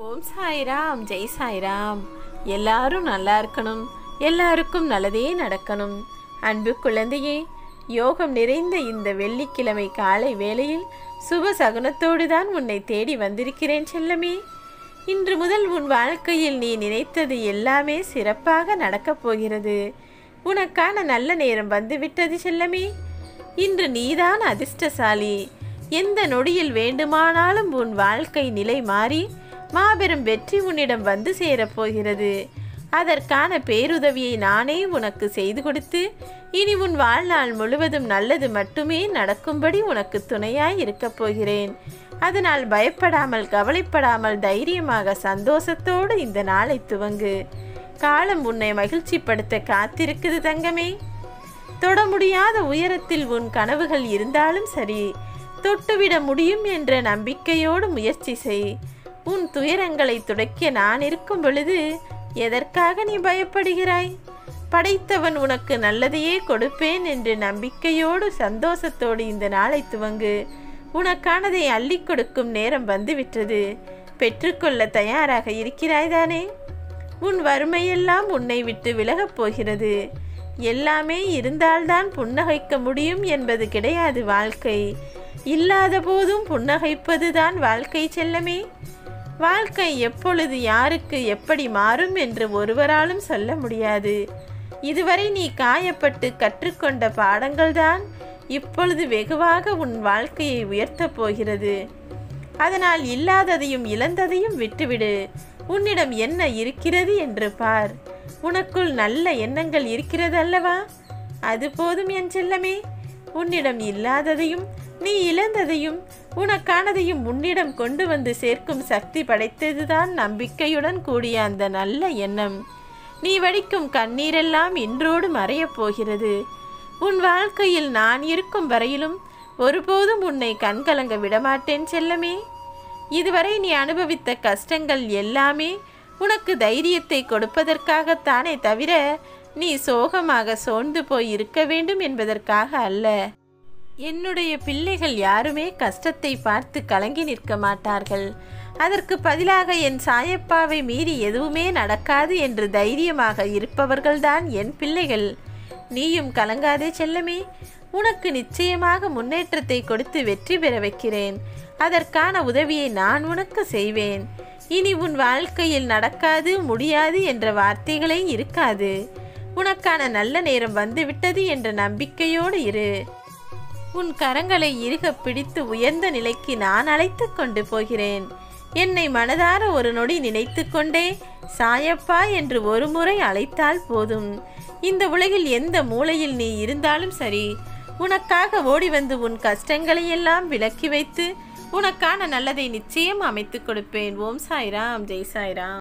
ஓம் சாய்ராம் ஜெய் சாய்ராம் எல்லாரும் நல்லா இருக்கணும் எல்லாருக்கும் நல்லதே நடக்கணும் அன்பு குழந்தையே யோகம் நிறைந்த இந்த வெள்ளிக்கிழமை காலை வேளையில் சுப சகுனத்தோடு தான் உன்னை தேடி வந்திருக்கிறேன் செல்லமே இன்று முதல் உன் வாழ்க்கையில் நீ நினைத்தது எல்லாமே சிறப்பாக நடக்கப் போகிறது உனக்கான நல்ல நேரம் வந்துவிட்டது செல்லமே இன்று நீதான் அதிர்ஷ்டசாலி எந்த நொடியில் வேண்டுமானாலும் உன் வாழ்க்கை நிலை மாறி மாபெரும் வெற்றி உன்னிடம் வந்து சேரப் போகிறது அதற்கான பேருதவியை நானே உனக்கு செய்து கொடுத்து இனி உன் வாழ்நாள் முழுவதும் நல்லது மட்டுமே நடக்கும்படி உனக்கு துணையாய் இருக்கப் போகிறேன் அதனால் பயப்படாமல் கவலைப்படாமல் தைரியமாக சந்தோஷத்தோடு இந்த நாளை துவங்கு காலம் உன்னை மகிழ்ச்சிப்படுத்த காத்திருக்குது தங்கமே தொட முடியாத உயரத்தில் உன் கனவுகள் இருந்தாலும் சரி தொட்டுவிட முடியும் என்ற நம்பிக்கையோடு முயற்சி செய் உன் துயரங்களை துடைக்க நான் இருக்கும் பொழுது எதற்காக நீ பயப்படுகிறாய் படைத்தவன் உனக்கு நல்லதையே கொடுப்பேன் என்று நம்பிக்கையோடு சந்தோஷத்தோடு இந்த நாளை துவங்கு உனக்கானதை அள்ளி கொடுக்கும் நேரம் வந்துவிட்டது பெற்றுக்கொள்ள தயாராக இருக்கிறாய்தானே உன் வறுமையெல்லாம் உன்னை விட்டு விலகப் போகிறது எல்லாமே இருந்தால்தான் புன்னகைக்க முடியும் என்பது கிடையாது வாழ்க்கை இல்லாத போதும் புன்னகைப்பதுதான் வாழ்க்கை செல்லமே வாழ்க்கை எப்பொழுது யாருக்கு எப்படி மாறும் என்று ஒருவராலும் சொல்ல முடியாது இதுவரை நீ காயப்பட்டு கற்றுக்கொண்ட பாடங்கள்தான் இப்பொழுது வெகுவாக உன் வாழ்க்கையை உயர்த்தப் போகிறது அதனால் இல்லாததையும் இழந்ததையும் விட்டுவிடு உன்னிடம் என்ன இருக்கிறது என்று பார் உனக்குள் நல்ல எண்ணங்கள் இருக்கிறது அல்லவா அது போதும் என் செல்லமே உன்னிடம் இல்லாததையும் நீ இழந்ததையும் உனக்கானதையும் உன்னிடம் கொண்டு வந்து சேர்க்கும் சக்தி படைத்ததுதான் நம்பிக்கையுடன் கூடிய அந்த நல்ல எண்ணம் நீ வடிக்கும் கண்ணீரெல்லாம் இன்றோடு மறையப் போகிறது உன் வாழ்க்கையில் நான் இருக்கும் வரையிலும் ஒருபோதும் உன்னை கண்கலங்க விடமாட்டேன் செல்லமே இதுவரை நீ அனுபவித்த கஷ்டங்கள் எல்லாமே உனக்கு தைரியத்தை கொடுப்பதற்காகத்தானே தவிர நீ சோகமாக சோர்ந்து போய் இருக்க வேண்டும் என்பதற்காக அல்ல என்னுடைய பிள்ளைகள் யாருமே கஷ்டத்தை பார்த்து கலங்கி நிற்க மாட்டார்கள் அதற்கு பதிலாக என் சாயப்பாவை மீறி எதுவுமே நடக்காது என்று தைரியமாக இருப்பவர்கள்தான் என் பிள்ளைகள் நீயும் கலங்காதே செல்லமே உனக்கு நிச்சயமாக முன்னேற்றத்தை கொடுத்து வெற்றி பெற வைக்கிறேன் அதற்கான உதவியை நான் உனக்கு செய்வேன் இனி உன் வாழ்க்கையில் நடக்காது முடியாது என்ற வார்த்தைகளே இருக்காது உனக்கான நல்ல நேரம் வந்துவிட்டது என்ற நம்பிக்கையோடு இரு உன் கரங்களை இறுக பிடித்து உயர்ந்த நிலைக்கு நான் அழைத்து கொண்டு போகிறேன் என்னை மனதார ஒரு நொடி நினைத்து கொண்டே சாயப்பா என்று ஒரு முறை அழைத்தால் போதும் இந்த உலகில் எந்த மூலையில் நீ இருந்தாலும் சரி உனக்காக ஓடி வந்து உன் கஷ்டங்களை எல்லாம் விலக்கி வைத்து உனக்கான நல்லதை நிச்சயம் அமைத்துக் கொடுப்பேன் ஓம் சாய்ராம் ஜெய் சாய்ராம்